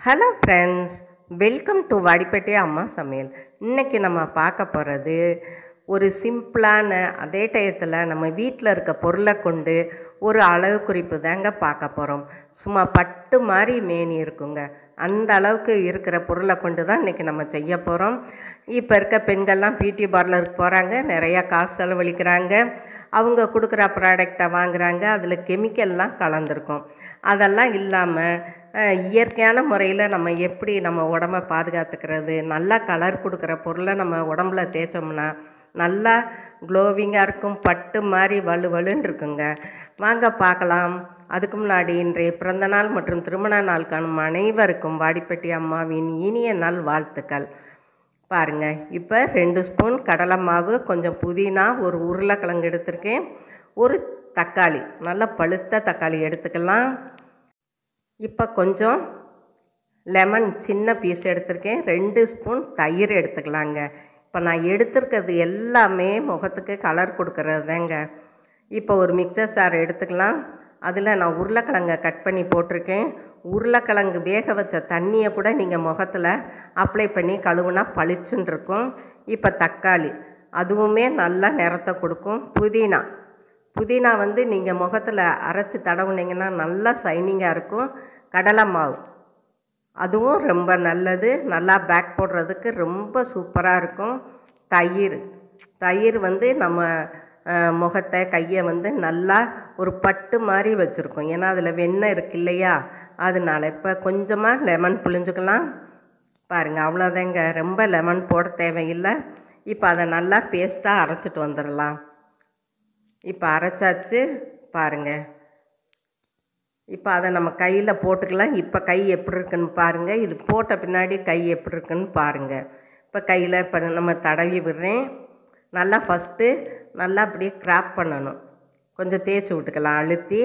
hello friends welcome to Vadipatti அம்மா சமையல் இன்றைக்கி நம்ம பார்க்க போகிறது ஒரு சிம்பிளான அதே டயத்தில் நம்ம வீட்டில் இருக்க பொருளை கொண்டு ஒரு அழகு குறிப்பு தாங்க பார்க்க போகிறோம் சும்மா பட்டு மாதிரி மேனி இருக்குங்க அந்த அளவுக்கு இருக்கிற பொருளை கொண்டு தான் இன்றைக்கி நம்ம செய்ய போகிறோம் இப்போ இருக்க பெண்கள்லாம் பியூட்டி பார்லருக்கு போகிறாங்க நிறையா காசு செலவழிக்கிறாங்க அவங்க கொடுக்குற ப்ராடக்டை வாங்குகிறாங்க அதில் கெமிக்கல்லாம் கலந்துருக்கும் அதெல்லாம் இல்லாமல் அஹ், இயற்கையான முறையில் நம்ம எப்படி நம்ம உடம்ப பாதுகாத்துக்கிறது நல்லா கலர் கொடுக்குற பொருளை நம்ம உடம்புல தேய்ச்சோம்னா நல்லா க்ளோவிங்காக இருக்கும் பட்டு மாதிரி வலு வலுன்னு இருக்குங்க வாங்க பார்க்கலாம் அதுக்கு முன்னாடி இன்றைய பிறந்த நாள் மற்றும் திருமண நாள் காணும் அனைவருக்கும் வாடிப்பட்டி அம்மாவின் இனிய நாள் வாழ்த்துக்கள் பாருங்க இப்போ ரெண்டு ஸ்பூன் கடலை மாவு கொஞ்சம் புதினா ஒரு உருளைக்கிழங்கு எடுத்திருக்கேன் ஒரு தக்காளி நல்ல பழுத்த தக்காளி எடுத்துக்கலாம் இப்போ கொஞ்சம் லெமன் சின்ன பீஸ் எடுத்திருக்கேன் ரெண்டு ஸ்பூன் தயிர் எடுத்துக்கலாங்க இப்போ நான் எடுத்திருக்கிறது எல்லாமே முகத்துக்கு கலர் கொடுக்கறது தாங்க இப்போ ஒரு மிக்சர் சார் எடுத்துக்கலாம் அதில் நான் உருளைக்கிழங்கை கட் பண்ணி போட்டிருக்கேன் உருளைக்கிழங்கு வேக வச்ச தண்ணியை கூட நீங்கள் முகத்தில் அப்ளை பண்ணி கழுவுனா பளிச்சுன்னு இருக்கும் இப்போ தக்காளி அதுவுமே நல்லா நிறத்தை கொடுக்கும் புதினா புதினா வந்து நீங்கள் முகத்தில் அரைச்சி தடவுனீங்கன்னா நல்லா சைனிங்காக இருக்கும் கடலை மாவு அதுவும் ரொம்ப நல்லது நல்லா பேக் போடுறதுக்கு ரொம்ப சூப்பராக இருக்கும் தயிர் தயிர் வந்து நம்ம அஹ், முகத்தை கையை வந்து நல்லா ஒரு பட்டு மாதிரி வச்சுருக்கோம் ஏன்னா அதில் வெண்ணெய் இருக்கு இல்லையா அதனால இப்போ கொஞ்சமாக லெமன் புழிஞ்சுக்கலாம் பாருங்கள் அவ்வளோதாங்க ரொம்ப லெமன் போட தேவையில்லை இப்போ அதை நல்லா பேஸ்ட்டாக அரைச்சிட்டு வந்துடலாம் இப்போ அரைச்சாச்சு பாருங்கள் இப்போ அதை நம்ம கையில் போட்டுக்கலாம் இப்போ கை எப்படி இருக்குன்னு பாருங்கள் இது போட்ட பின்னாடி கை எப்படி இருக்குன்னு பாருங்கள் இப்போ கையில் இப்போ நம்ம தடவி விடுறேன் நல்லா ஃபஸ்ட்டு நல்லா அப்படியே கிராப் பண்ணணும் கொஞ்சம் தேய்ச்சி விட்டுக்கலாம் அழுத்தி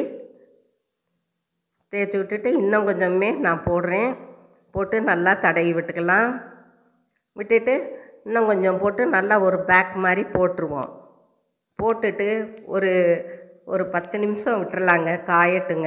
தேய்ச்சி விட்டுட்டு இன்னும் கொஞ்சமே நான் போடுறேன் போட்டு நல்லா தடவி விட்டுக்கலாம் விட்டுட்டு இன்னும் கொஞ்சம் போட்டு நல்லா ஒரு பேக் மாதிரி போட்டுருவோம் போட்டுட்டு ஒரு ஒரு பத்து நிமிஷம் விட்டுறலாங்க காயட்டுங்க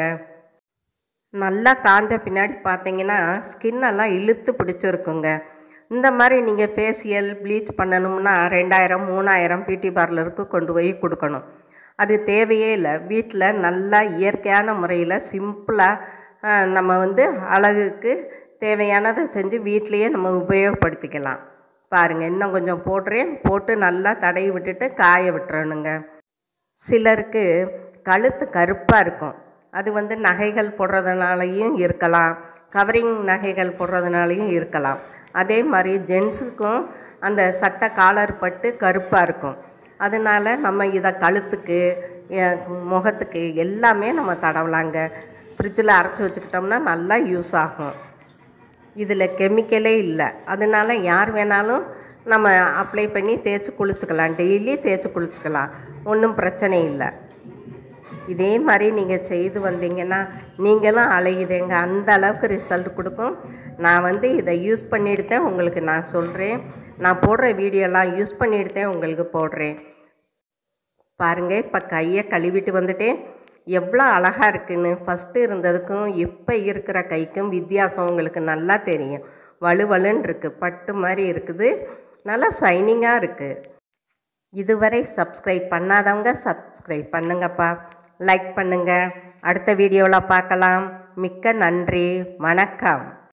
நல்லா காஞ்ச பின்னாடி பார்த்தீங்கன்னா ஸ்கின்னெல்லாம் இழுத்து பிடிச்சிருக்குங்க இந்த மாதிரி நீங்கள் ஃபேஷியல் ப்ளீச் பண்ணணும்னா ரெண்டாயிரம் மூணாயிரம் பியூட்டி பார்லருக்கு கொண்டு போய் கொடுக்கணும் அது தேவையே இல்லை வீட்டில் நல்லா இயற்கையான முறையில் சிம்பிளாக நம்ம வந்து அழகுக்கு தேவையானதை செஞ்சு வீட்லேயே நம்ம உபயோகப்படுத்திக்கலாம் பாருங்கள் இன்னும் கொஞ்சம் போடுறேன் போட்டு நல்லா தடவி விட்டுட்டு காய விட்டுறணுங்க சிலருக்கு கழுத்து கருப்பாக இருக்கும் அது வந்து நகைகள் போடுறதுனாலையும் இருக்கலாம் கவரிங் நகைகள் போடுறதுனாலையும் இருக்கலாம் அதே மாதிரி ஜென்ஸுக்கும் அந்த சட்டை காலர் பட்டு கருப்பாக இருக்கும் அதனால் நம்ம இதை கழுத்துக்கு அஹ், முகத்துக்கு எல்லாமே நம்ம தடவலாங்க ஃப்ரிட்ஜில் அரைச்சி வச்சுக்கிட்டோம்னா நல்லா யூஸ் ஆகும் இதில் கெமிக்கலே இல்லை அதனால யார் வேணாலும் நம்ம அப்ளை பண்ணி தேய்ச்சி குளிச்சுக்கலாம் டெய்லி தேய்ச்சி குளிச்சுக்கலாம் ஒன்றும் பிரச்சனை இல்லை இதே மாதிரி நீங்கள் செய்து வந்தீங்கன்னா நீங்களும் அழகுதேங்க அந்த அளவுக்கு ரிசல்ட் கொடுக்கும் நான் வந்து இதை யூஸ் பண்ணிவிடுத்தேன் உங்களுக்கு நான் சொல்கிறேன் நான் போடுற வீடியோலாம் யூஸ் பண்ணிவிடுத்தேன் உங்களுக்கு போடுறேன் பாருங்கள் இப்போ கையை கழுவிட்டு வந்துட்டேன் எவ்வளோ அழகாக இருக்குன்னு ஃபஸ்ட்டு இருந்ததுக்கும் இப்போ இருக்கிற கைக்கும் வித்தியாசம் உங்களுக்கு நல்லா தெரியும் வலுவலுன்னு இருக்குது பட்டு மாதிரி இருக்குது நல்லா சைனிங்காக இருக்குது இதுவரை சப்ஸ்கிரைப் பண்ணாதவங்க சப்ஸ்கிரைப் பண்ணுங்கப்பா லைக் பண்ணுங்கள் அடுத்த வீடியோவில் பார்க்கலாம் மிக்க நன்றி வணக்கம்